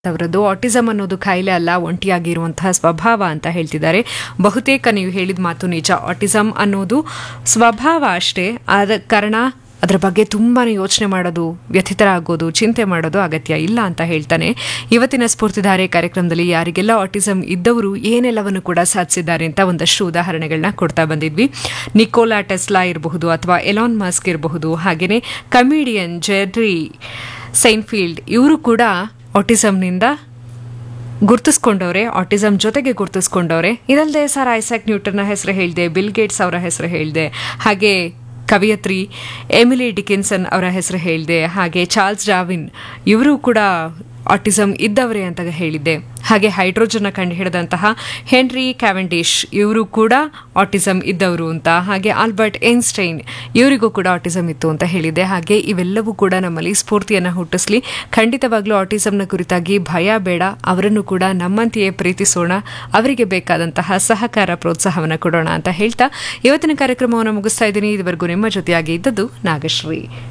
ಅವರದ್ದು ಆಟಿಸಮ್ ಅನ್ನೋದು ಕಾಯಿಲೆ ಅಲ್ಲ ಒಂಟಿಯಾಗಿರುವಂತಹ ಸ್ವಭಾವ ಅಂತ ಹೇಳ್ತಿದ್ದಾರೆ ಬಹುತೇಕ ನೀವು ಹೇಳಿದ ಮಾತು ನಿಜ ಆಟಿಸಮ್ ಅನ್ನೋದು ಸ್ವಭಾವ ಅಷ್ಟೇ ಆದ ಕಾರಣ ಅದರ ಬಗ್ಗೆ ತುಂಬಾ ಯೋಚನೆ ಮಾಡೋದು ವ್ಯಥಿತರಾಗೋದು ಚಿಂತೆ ಮಾಡೋದು ಅಗತ್ಯ ಇಲ್ಲ ಅಂತ ಹೇಳ್ತಾನೆ ಇವತ್ತಿನ ಸ್ಫೂರ್ತಿಧಾರೆ ಕಾರ್ಯಕ್ರಮದಲ್ಲಿ ಯಾರಿಗೆಲ್ಲ ಆಟಿಸಮ್ ಇದ್ದವರು ಏನೆಲ್ಲವನ್ನು ಕೂಡ ಸಾಧಿಸಿದ್ದಾರೆ ಅಂತ ಒಂದಷ್ಟು ಉದಾಹರಣೆಗಳನ್ನ ಕೊಡ್ತಾ ಬಂದಿದ್ವಿ ನಿಕೋಲಾ ಟೆಸ್ಲಾ ಇರಬಹುದು ಅಥವಾ ಎಲಾನ್ ಮಾಸ್ಕ್ ಇರಬಹುದು ಹಾಗೆಯೇ ಕಮಿಡಿಯನ್ ಜೆರ್ರಿ ಸೈನ್ಫೀಲ್ಡ್ ಇವರು ಕೂಡ ಆಟಿಸಮ್ನಿಂದ ಗುರ್ತಿಸ್ಕೊಂಡವ್ರೆ ಆಟಿಸಮ್ ಜೊತೆಗೆ ಗುರ್ತಿಸ್ಕೊಂಡವ್ರೆ ಇದಲ್ಲದೆ ಸರ್ ಐಸಾಕ್ ನ್ಯೂಟನ್ನ ಹೆಸರು ಹೇಳಿದೆ ಬಿಲ್ ಗೇಟ್ಸ್ ಅವರ ಹೆಸರು ಹೇಳಿದೆ ಹಾಗೆ ಕವಿಯತ್ರಿ ಎಮಿಲಿ ಡಿಕಿನ್ಸನ್ ಅವರ ಹೆಸರು ಹೇಳಿದೆ ಹಾಗೆ ಚಾರ್ಲ್ಸ್ ಡಾವಿನ್ ಇವರು ಕೂಡ ಆಟಿಸಮ್ ಇದ್ದವರೇ ಅಂತ ಹೇಳಿದ್ದೆ ಹಾಗೆ ಹೈಡ್ರೋಜನ್ನ ಕಂಡು ಹಿಡಿದಂತಹ ಹೆನ್ರಿ ಕ್ಯಾವೆಂಡಿಶ್ ಇವರು ಕೂಡ ಆಟಿಸಮ್ ಇದ್ದವರು ಅಂತ ಹಾಗೆ ಆಲ್ಬರ್ಟ್ ಐನ್ಸ್ಟೈನ್ ಇವರಿಗೂ ಕೂಡ ಆಟಿಸಮ್ ಇತ್ತು ಅಂತ ಹೇಳಿದೆ ಹಾಗೆ ಇವೆಲ್ಲವೂ ಕೂಡ ನಮ್ಮಲ್ಲಿ ಸ್ಫೂರ್ತಿಯನ್ನು ಹುಟ್ಟಿಸ್ಲಿ ಖಂಡಿತವಾಗ್ಲೂ ಆಟಿಸಮ್ನ ಕುರಿತಾಗಿ ಭಯ ಬೇಡ ಅವರನ್ನು ಕೂಡ ನಮ್ಮಂತೆಯೇ ಪ್ರೀತಿಸೋಣ ಅವರಿಗೆ ಬೇಕಾದಂತಹ ಸಹಕಾರ ಪ್ರೋತ್ಸಾಹವನ್ನು ಕೊಡೋಣ ಅಂತ ಹೇಳ್ತಾ ಇವತ್ತಿನ ಕಾರ್ಯಕ್ರಮವನ್ನು ಮುಗಿಸ್ತಾ ಇದ್ದೀನಿ ಇದುವರೆಗೂ ನಿಮ್ಮ ಜೊತೆಯಾಗಿ ಇದ್ದದ್ದು ನಾಗಶ್ರೀ